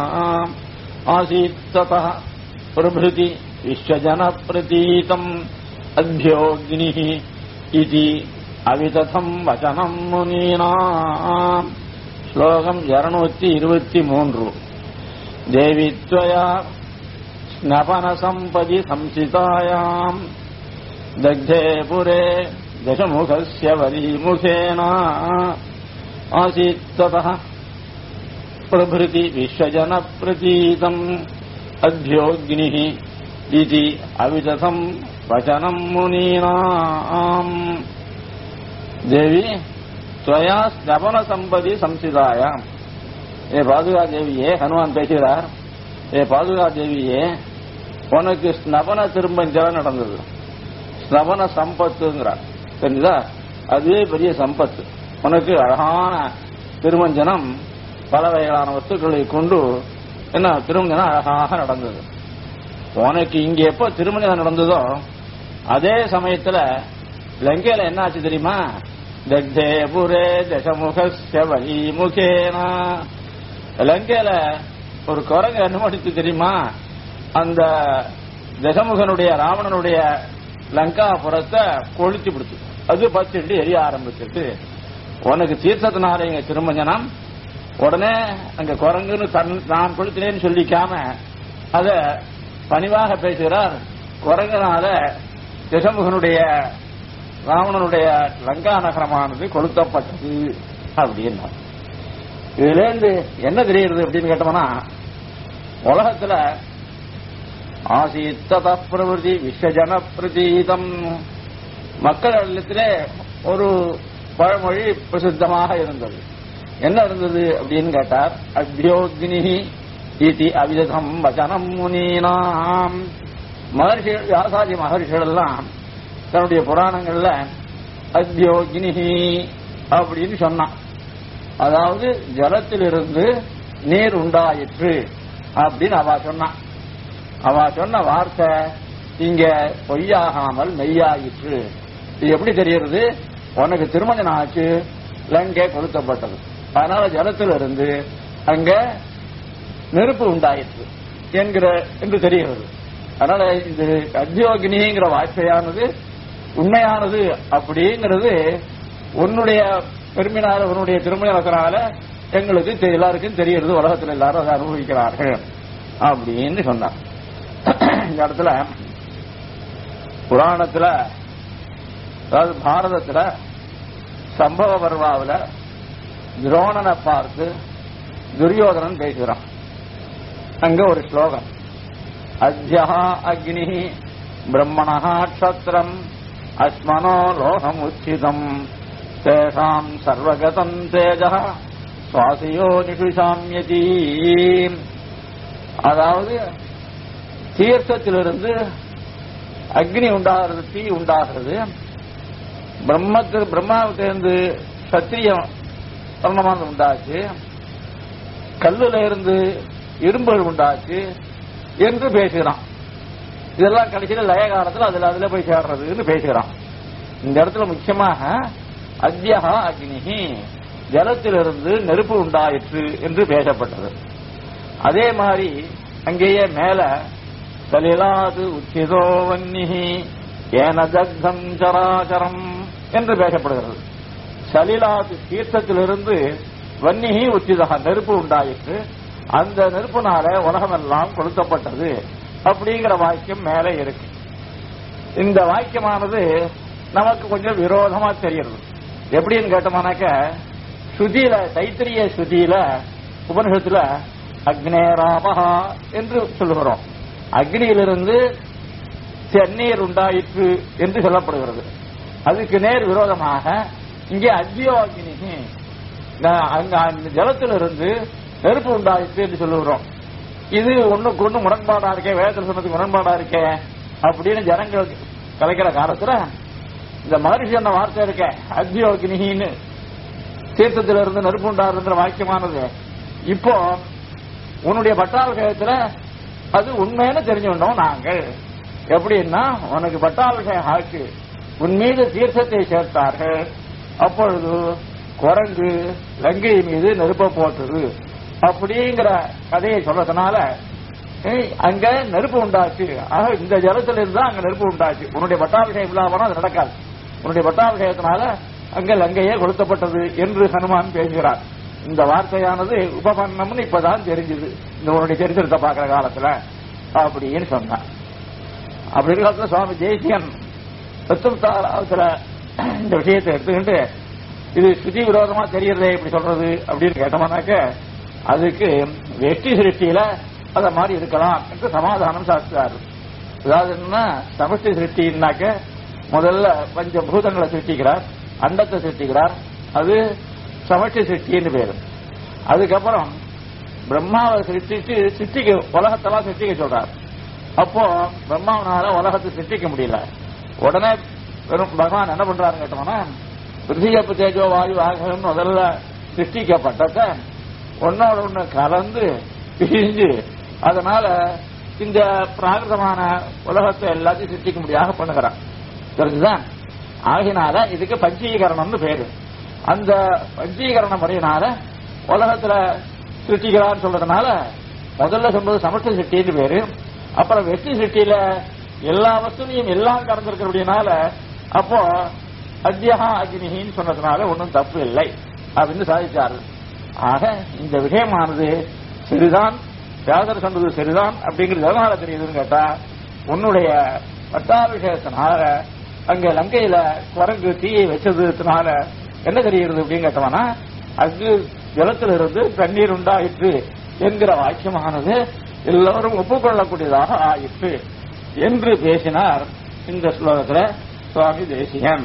Speaker 1: आसीत्ततः प्रभृति विश्वजनप्रतीतम् अभ्योऽग्निः इति अवितथम् वचनम् मुनीनाम् श्लोकम् இருநூத்தி இருபத்தி மூன்று தேவி त्वया स्नपनसम्पदि संसितायाम् दग्धे पुरे दशमुखस्य वलीमुखेन आसीत्ततः प्रभृति विश्वजनप्रतीतम् अभ्योऽग्निः इति अविदथम् वचनम् मुनीनाम् देवी त्वया ஸ்னபனசம்பதி சம்சிதாயாம் ஏ பாதுகா தேவியே ஹனுமான் பேசுகிறார் ஏ பாதுகா தேவியே உனக்கு ஸ்னபன திரும்பஞ்சலம் நடந்தது ஸ்னபன சம்பத்துங்கிறார் தெரிஞ்சுதா அதுவே பெரிய சம்பத்து உனக்கு அழகான திருமஞ்சனம் பல வகையான வஸ்துக்களை கொண்டு என்ன திருமஞ்சனம் அழகாக நடந்தது உனக்கு இங்க எப்ப திருமஞ்சனம் நடந்ததோ அதே சமயத்துல லங்கையில என்ன ஆச்சு தெரியுமா தக்தே புரே தசமுகஸ்ய வலிமுகேனா லங்கையில ஒரு குரங்கு அனுமதித்து தெரியுமா அந்த தசமுகனுடைய ராவணனுடைய லங்காபுரத்தை கொளுத்தி பிடிச்சு அது பச்சுட்டு எரிய ஆரம்பிச்சிட்டு உனக்கு தீர்த்தத்தினால எங்க திருமஞ்சனம் உடனே அங்க குரங்குன்னு தன் நான் கொளுத்தினேன்னு சொல்லிக்காம அத பணிவாக பேசுகிறார் குரங்கனால திசமுகனுடைய ராவணனுடைய லங்கா நகரமானது கொளுத்தப்பட்டது அப்படின்னா இதுல இருந்து என்ன தெரியுது அப்படின்னு கேட்டோம்னா உலகத்துல ஆசீத்தத பிரவருத்தி விஸ்வஜன பிரதீதம் மக்களிடத்திலே ஒரு பழமொழி பிரசித்தமாக இருந்தது என்ன இருந்தது அப்படின்னு கேட்டார் அக்யோக்னி இதி அவிதம் வச்சனம் முனீனாம் மகர்ஷிகள் வியாசாதி மகர்ஷிகள் எல்லாம் தன்னுடைய புராணங்கள்ல அத்யோகினி அப்படின்னு சொன்னான் அதாவது ஜலத்திலிருந்து நீர் உண்டாயிற்று அப்படின்னு அவ சொன்னான் அவ சொன்ன வார்த்தை இங்க பொய்யாகாமல் மெய்யாயிற்று இது எப்படி தெரிகிறது உனக்கு திருமணம் ஆச்சு லங்கை கொளுத்தப்பட்டது அதனால ஜலத்திலிருந்து அங்க நெருப்பு உண்டாயிற்று என்கிற என்று தெரிகிறது அதனால இது அத்தியோகினிங்கிற வார்த்தையானது உண்மையானது அப்படிங்கிறது உன்னுடைய பெருமினால உன்னுடைய திருமணத்தினால எங்களுக்கு தெ- எல்லாருக்கும் தெரிகிறது உலகத்தில் எல்லாரும் அதை அனுபவிக்கிறார்கள் அப்படின்னு சொன்னார் இந்த இடத்துல புராணத்துல அதாவது பாரதத்துல சம்பவ பர்வாவில் துரோணனை பார்த்து துரியோதனன் பேசுகிறான் அங்க ஒரு ஸ்லோகம் அத்யா அக்னி பிரம்மணா க்ஷத்ரம் அஸ்மனோ லோகம் உச்சிதம் தேஷாம் சர்வகதம் தேஜ சுவாசியோ நிஷுஷாமியதி அதாவது தீர்த்தத்திலிருந்து அக்னி உண்டாகிறது தீ உண்டாகிறது பிரம்மத்து பிரம்மாவிலிருந்து சத்திரியம் வர்ணமானது உண்டாச்சு கல்லுல இருந்து இரும்புகள் உண்டாச்சு என்று பேசுகிறான் இதெல்லாம் கடைசியில லய காலத்துல அதுல அதுல போய் சேர்றதுன்னு பேசுகிறான் இந்த இடத்துல முக்கியமாக அத்யகா அக்னிஹி ஜலத்திலிருந்து நெருப்பு உண்டாயிற்று என்று பேசப்பட்டது அதே மாதிரி அங்கேயே மேல சலிலாது உச்சிதோ வன்னிஹி ஏன தக்தம் சராச்சரம் என்று பேசப்படுகிறது சலிலாது தீர்த்தத்திலிருந்து வன்னிகி உச்சிதா நெருப்பு உண்டாயிற்று அந்த நெருப்புனால உலகமெல்லாம் கொளுத்தப்பட்டது அப்படிங்கிற வாக்கியம் மேலே இருக்கு இந்த வாக்கியமானது நமக்கு கொஞ்சம் விரோதமா தெரிகிறது எப்படின்னு கேட்டோம்னாக்க ஸ்ருதியில தைத்திரிய ஸ்ருதியில உபனிஷத்துல அக்னேராபகா என்று சொல்லுகிறோம் அக்னியிலிருந்து தண்ணீர் உண்டாயிற்று என்று சொல்லப்படுகிறது அதுக்கு நேர் விரோதமாக இங்கே அத்தியோ அக்னி அங்க அந்த ஜலத்திலிருந்து நெருப்பு உண்டாயிற்று என்று சொல்லுகிறோம் இது ஒண்ணுக்கு ஒண்ணு முரண்பாடா இருக்கே வேதத்தில் சொன்னதுக்கு முரண்பாடா இருக்கே அப்படின்னு ஜனங்கள் கலைக்கிற காலத்துல இந்த மகரிஷி என்ன வார்த்தை இருக்க அத்தியோகினின்னு தீர்த்தத்திலிருந்து நெருப்பு உண்டாருங்கிற வாக்கியமானது இப்போ உன்னுடைய பட்டாபிஷேகத்துல அது உண்மைன்னு தெரிஞ்சுக்கணும் நாங்கள் எப்படின்னா உனக்கு பட்டாபிஷேகம் ஆக்கு உன் மீது தீர்த்தத்தை சேர்த்தார்கள் அப்பொழுது குரங்கு லங்கை மீது நெருப்ப போட்டது அப்படிங்கிற கதையை சொல்றதுனால ஏய், அங்க நெருப்பு உண்டாச்சு ஆக இந்த ஜலத்துல இருந்தா அங்க நெருப்பு உண்டாச்சு உன்னுடைய பட்டாபிஷேகம் இல்லாம அது நடக்காது உன்னுடைய பட்டாபிஷேகத்தினால அங்க லங்கையே கொளுத்தப்பட்டது என்று ஹனுமான் பேசுகிறார் இந்த வார்த்தையானது உபபன்னம்னு இப்பதான் தெரிஞ்சது இந்த உன்னுடைய சரித்திரத்தை பார்க்கிற காலத்துல அப்படின்னு சொன்னார் அப்படி இருக்கிற காலத்துல சுவாமி ஜெயசியன் தத்துவத்தாராவத்துல இந்த விஷயத்தை எடுத்துக்கிட்டு இது ஸ்ருதி விரோதமா தெரியறதே இப்படி சொல்றது அப்படின்னு கேட்டோம்னாக்க அதுக்கு வெற்றி சிருஷ்டியில அத மாதிரி இருக்கலாம் என்று சமாதானம் சாஸ்திராரு அதாவது என்னன்னா சமஷ்டி சிருஷ்டின்னாக்க முதல்ல பஞ்ச பூதங்களை சிருஷ்டிக்கிறார் அண்டத்தை சிருஷ்டிக்கிறார் அது சமஷ்டி சிருஷ்டின்னு பேரு அதுக்கப்புறம் பிரம்மாவை சிருஷ்டிச்சு சிருஷ்டிக்க உலகத்தெல்லாம் சிருஷ்டிக்க சொல்றார் அப்போ பிரம்மாவனால உலகத்தை சிருஷ்டிக்க முடியல உடனே வெறும் பகவான் என்ன பண்றாருன்னு கேட்டோம்னா பிருத்திகப்பு தேஜோ வாயு ஆகணும் முதல்ல சிருஷ்டிக்கப்பட்டத ஒன்னோட ஒண்ணு கலந்து பிரிஞ்சு அதனால இந்த பிராகிருதமான உலகத்தை எல்லாத்தையும் சிருஷ்டிக்க முடியாத பண்ணுகிறான் தெரிஞ்சுதான் ஆகினால இதுக்கு பஞ்சீகரணம்னு பேரு அந்த பஞ்சீகரண முறையினால உலகத்துல சிருஷ்டிக்கிறான்னு சொல்றதுனால முதல்ல சொல்றது சமஷ்டி சிருஷ்டின்னு பேரு அப்புறம் வெற்றி சிருஷ்டியில எல்லா வஸ்துலையும் எல்லாம் கலந்திருக்கிறபடினால அப்போ அத்தியகா அக்னின்னு சொன்னதுனால ஒன்றும் தப்பு இல்லை அப்படின்னு சாதிச்சாரு ஆக இந்த விஷயமானது சரிதான் வியாசர் சொன்னது சரிதான் அப்படிங்கிறது எதனால தெரியுதுன்னு கேட்டா உன்னுடைய பட்டாபிஷேகத்தினால அங்க லங்கையில குரங்கு தீயை வச்சதுனால என்ன தெரிகிறது அப்படின்னு கேட்டவனா அங்கு ஜலத்தில் இருந்து தண்ணீர் உண்டாயிற்று என்கிற வாக்கியமானது எல்லோரும் ஒப்புக்கொள்ளக்கூடியதாக ஆயிற்று என்று பேசினார் இந்த ஸ்லோகத்துல சுவாமி தேசிகன்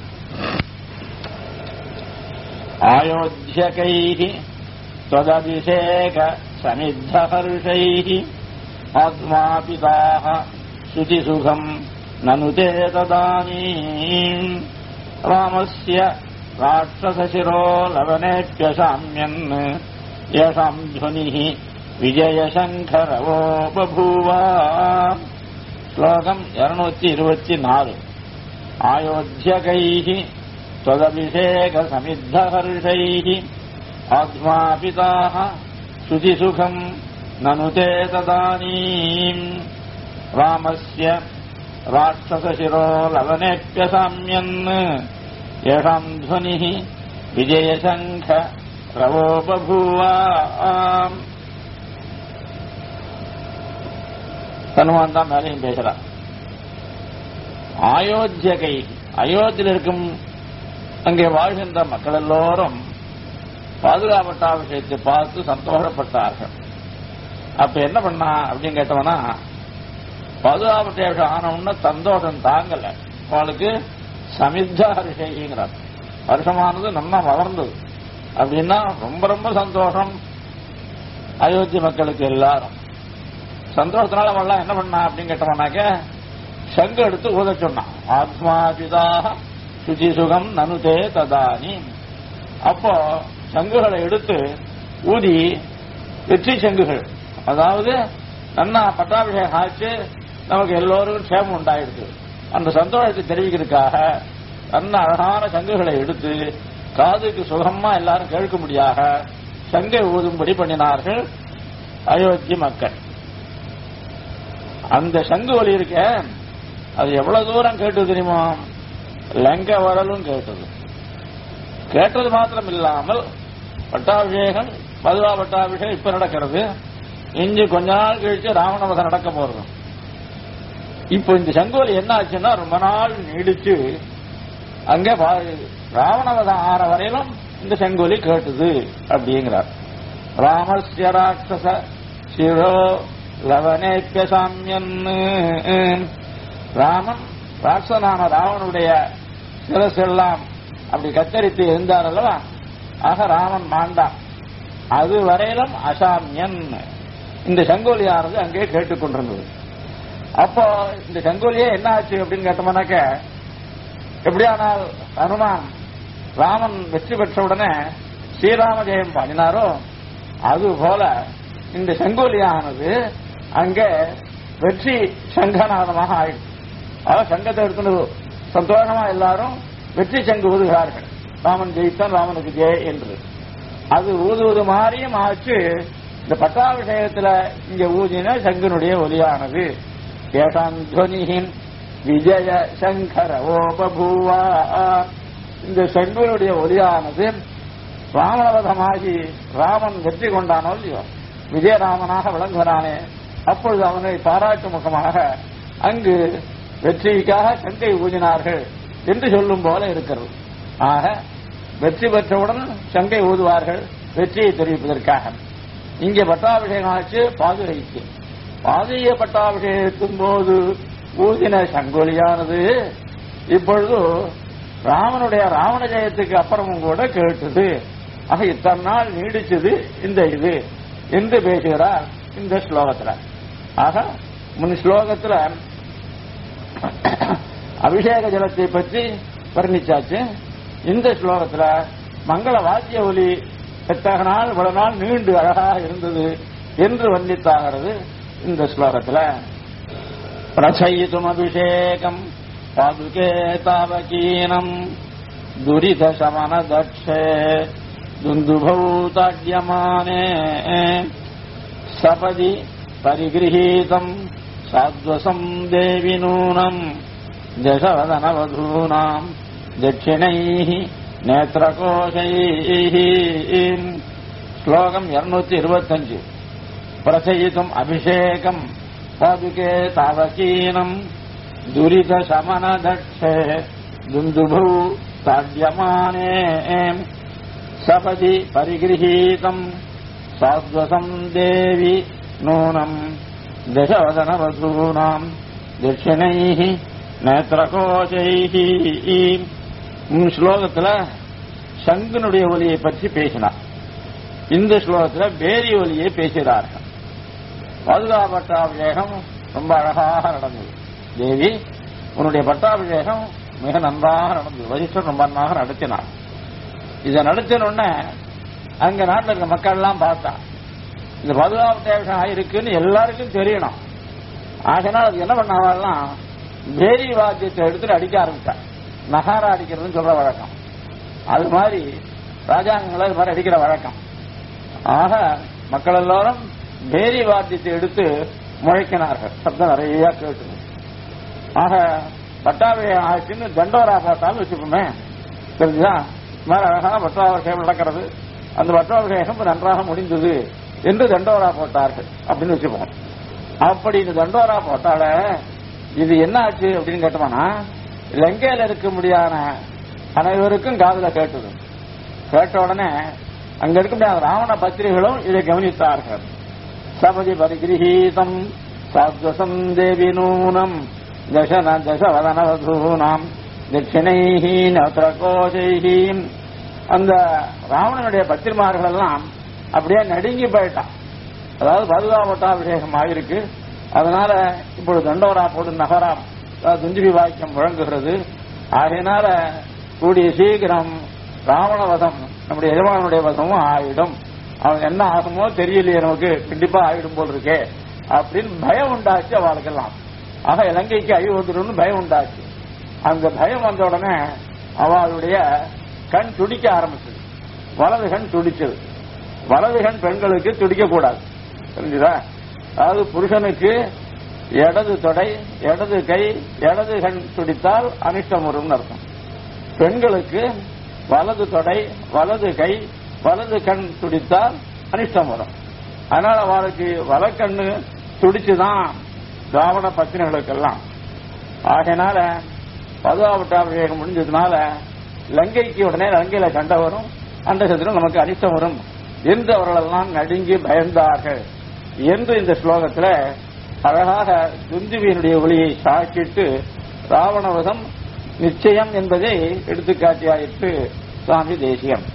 Speaker 1: आयोध्यकैः त्वदभिषेक समिद्धहर्षैः आत्मापिताः शुचिसुखम् ननु ते तदानीम् रामस्य राक्षसशिरो लवनेऽप्यशाम्यन् येषाम् ध्वनिः विजयशङ्करवो बभूव श्लोकम् இருநூத்தி இருபத்தி நாலு आयोध्यकैः त्वदभिषेकसमिद्धहर्षैः आत्मापिताः शुचिसुखम् ननु ते तदानीम् रामस्य राक्षसशिरो लवनेऽप्यसाम्यन् येषाम् ध्वनिः विजयशङ्ख रवो बभूव ஹனுமான் தான் மேலையும் பேசுறார் அயோத்தியகை அயோத்தியில் இருக்கும் அங்கே வாழ்கின்ற மக்கள் எல்லோரும் பாதுகாப்பட்டா விஷயத்தை பார்த்து சந்தோஷப்பட்டார்கள் அப்ப என்ன பண்ணா அப்படின்னு கேட்டவனா பாதுகாப்பட்ட விஷயம் ஆனவுன்னு சந்தோஷம் தாங்கல அவளுக்கு சமித்த ஹரிஷைங்கிறார் வருஷமானது நல்லா வளர்ந்தது அப்படின்னா ரொம்ப ரொம்ப சந்தோஷம் அயோத்தி மக்களுக்கு எல்லாரும் சந்தோஷத்தினால அவள்லாம் என்ன பண்ணா அப்படின்னு கேட்டவனாக்க சங்கு எடுத்து ஊத சொன்னான் ஆத்மாபிதாக சுச்சி சுகம் நனுதே ததானி அப்போ சங்குகளை எடுத்து ஊதி வெற்றி சங்குகள் அதாவது நன்னா பட்டாபிஷேகம் ஆச்சு நமக்கு எல்லோருக்கும் சேமம் உண்டாயிடுது அந்த சந்தோஷத்தை தெரிவிக்கிறதுக்காக நல்ல அழகான சங்குகளை எடுத்து காதுக்கு சுகமா எல்லாரும் கேட்க முடியாக சங்கை ஊதும்படி பண்ணினார்கள் அயோத்தி மக்கள் அந்த சங்கு ஒலி இருக்க அது எவ்வளவு தூரம் கேட்டது தெரியுமா லங்க வரலும் கேட்டது கேட்டது மாத்திரம் இல்லாமல் பட்டாபிஷேகம் மதுவா பட்டாபிஷேகம் இப்ப நடக்கிறது இஞ்சி கொஞ்ச நாள் கழிச்சு ராவணவதம் நடக்க போறது இப்போ இந்த சங்கோலி என்ன ஆச்சுன்னா ரொம்ப நாள் நீடிச்சு அங்க ராவணவதம் ஆற வரையிலும் இந்த செங்கோலி கேட்டது அப்படிங்கிறார் ராமஸ்ய ராட்சச சிரோ லவனேப்பிய சாமியன் ராமன் ராட்சனான ராவனுடைய சிரசெல்லாம் அப்படி கத்தரித்து இருந்தார் அல்லவா ஆக ராமன் மாண்டான் அது வரையிலும் அசாமியன் இந்த சங்கோலியானது அங்கே கேட்டுக்கொண்டிருந்தது அப்போ இந்த சங்கோலியே என்ன ஆச்சு அப்படின்னு கேட்டோம்னாக்க எப்படியானால் ஹனுமான் ராமன் வெற்றி பெற்ற உடனே ஸ்ரீராம ஜெயம் பண்ணினாரோ அது போல இந்த செங்கோலியானது அங்கே வெற்றி சங்கநாதமாக ஆயிடுச்சு அதாவது சங்கத்தை எடுத்துட்டு சந்தோஷமா எல்லாரும் வெற்றி சங்கு ஊதுகிறார்கள் ராமன் ஜெயித்தான் ராமனுக்கு ஜெய் என்று அது ஊதுவது மாதிரியும் ஆச்சு இந்த பட்டாபிஷேகத்துல இங்க ஊதின சங்கனுடைய ஒலியானது ஏஷாம் துவனியின் விஜய சங்கர ஓ பபூவா இந்த சங்கனுடைய ஒலியானது ராமணவதமாகி ராமன் வெற்றி கொண்டானோ இல்லையோ விஜயராமனாக விளங்குகிறானே அப்பொழுது அவனை பாராட்டு முகமாக அங்கு வெற்றிக்காக சங்கை ஊதினார்கள் என்று சொல்லும் போல இருக்கிறது ஆக வெற்றி பெற்றவுடன் சங்கை ஊதுவார்கள் வெற்றியை தெரிவிப்பதற்காக இங்கே பட்டாபிஷேகம் ஆச்சு பாதுகைக்கு பாதுகை பட்டாபிஷேகத்தின் போது ஊதின சங்கொலியானது இப்பொழுது ராமனுடைய ராவண ஜெயத்துக்கு அப்புறமும் கூட கேட்டது ஆக இத்தனை நாள் நீடிச்சது இந்த இது என்று பேசுகிறார் இந்த ஸ்லோகத்துல ஆக முன் ஸ்லோகத்துல அபிஷேக ஜலத்தை பற்றி வர்ணிச்சாச்சு இந்த ஸ்லோகத்துல மங்கள வாத்திய ஒலி எத்தக நாள் இவ்வளவு நாள் நீண்டு அழகாக இருந்தது என்று வர்ணித்தாகிறது இந்த ஸ்லோகத்துல பிரசயித்தும் அபிஷேகம் பாதுகே தாவகீனம் துரித சமன தட்சே துந்துபௌ தாட்யமானே சபதி பரிகிரகீதம் சாத்வசம் தேவி நூனம் தசவதனவதூனாம் தட்சிணைः நேத்திரகோஷைः ஸ்லோகம் இருநூத்தி இருபத்தஞ்சு பிரசயித்தும் அபிஷேகம் பாதுகே தாவகீனம் துரித சமன தட்சே துந்துபு தாட்யமானே சபதி பரிகிரகீதம் சாத்வசம் தேவி நூனம் தசவதனவதூனாம் தட்சிணைः நேத்திரகோஷைः ஸ்லோகத்துல சங்குனுடைய ஒலியை பற்றி பேசினார் இந்த ஸ்லோகத்துல பேரி ஒலியை பேசுகிறார்கள் பாதுகா பட்டாபிஷேகம் ரொம்ப அழகாக நடந்தது தேவி உன்னுடைய பட்டாபிஷேகம் மிக நன்றாக நடந்தது வசிஷ்டர் ரொம்ப நன்றாக நடத்தினார் இதை நடத்தின உடனே அங்க நாட்டில் இருக்க மக்கள் எல்லாம் பார்த்தா இந்த பாதுகா பட்டாபிஷேகம் ஆயிருக்குன்னு எல்லாருக்கும் தெரியணும் ஆகினால் அது என்ன பண்ணாவெல்லாம் பேரி வாத்தியத்தை எடுத்துட்டு அடிக்க ஆரம்பிட்டார் நகாரா அடிக்கிறதுன்னு சொல்ற வழக்கம் அது மாதிரி ராஜாங்கங்களை இது மாதிரி அடிக்கிற வழக்கம் ஆக மக்கள் எல்லாரும் பேரி வாத்தியத்தை எடுத்து முழைக்கினார்கள் சப்தம் நிறைய கேட்டு ஆக பட்டாபிஷேகம் ஆச்சுன்னு தண்டோரா போட்டாலும் வச்சுப்போமே தெரிஞ்சுதா இது மாதிரி அழகா பட்டாபிஷேகம் நடக்கிறது அந்த பட்டாபிஷேகம் நன்றாக முடிந்தது என்று தண்டோரா போட்டார்கள் அப்படின்னு வச்சுப்போம் அப்படி இந்த தண்டோரா போட்டால இது என்ன ஆச்சு அப்படின்னு கேட்டோம்னா லங்கையில இருக்க முடியாத அனைவருக்கும் காதுல கேட்டது கேட்ட உடனே அங்க இருக்க முடியாத ராவண பத்திரிகளும் இதை கவனித்தார்கள் சபதி பரிகிரகீதம் சாத்வசம் தேவி நூனம் தசன தசவதனவதூனாம் தட்சிணைஹி நத்திரகோஷைஹி அந்த ராவணனுடைய பத்திரிமார்கள் எல்லாம் அப்படியே நடுங்கி போயிட்டான் அதாவது பதுகாவட்டாபிஷேகம் ஆகிருக்கு அதனால இப்பொழுது தண்டோரா போடு நகரம் அதாவது துஞ்சிபி வாக்கியம் முழங்குகிறது ஆகையினால கூடிய சீக்கிரம் ராவணவதம் நம்முடைய எஜமானுடைய வசமும் ஆயிடும் அவன் என்ன ஆகுமோ தெரியலையே நமக்கு கண்டிப்பா ஆயிடும் போல் இருக்கே அப்படின்னு பயம் உண்டாச்சு அவளுக்கெல்லாம் ஆக இலங்கைக்கு அழிவு வந்துடும் பயம் உண்டாச்சு அந்த பயம் வந்த உடனே அவளுடைய கண் துடிக்க ஆரம்பிச்சது வலது கண் துடிச்சது வலது கண் பெண்களுக்கு துடிக்க கூடாது தெரிஞ்சுதா அதாவது புருஷனுக்கு இடது தொடை இடது கை இடது கண் துடித்தால் அனிஷ்டம் வரும்னு அர்த்தம் பெண்களுக்கு வலது தொடை வலது கை வலது கண் துடித்தால் அனிஷ்டம் வரும் அதனால அவளுக்கு வலக்கண்ணு துடிச்சுதான் ராவண பத்தினிகளுக்கெல்லாம் ஆகையினால பதுவாவட்டாபிஷேகம் முடிஞ்சதுனால லங்கைக்கு உடனே லங்கையில சண்டை வரும் அந்த சத்திரம் நமக்கு அனிஷ்டம் வரும் என்று அவர்களெல்லாம் நடுங்கி பயந்தார்கள் என்று இந்த ஸ்லோகத்துல அழகாக துந்துவியினுடைய ஒளியை சாக்கிட்டு ராவணவதம் நிச்சயம் என்பதை எடுத்துக்காட்டியாயிற்று சுவாமி தேசியம்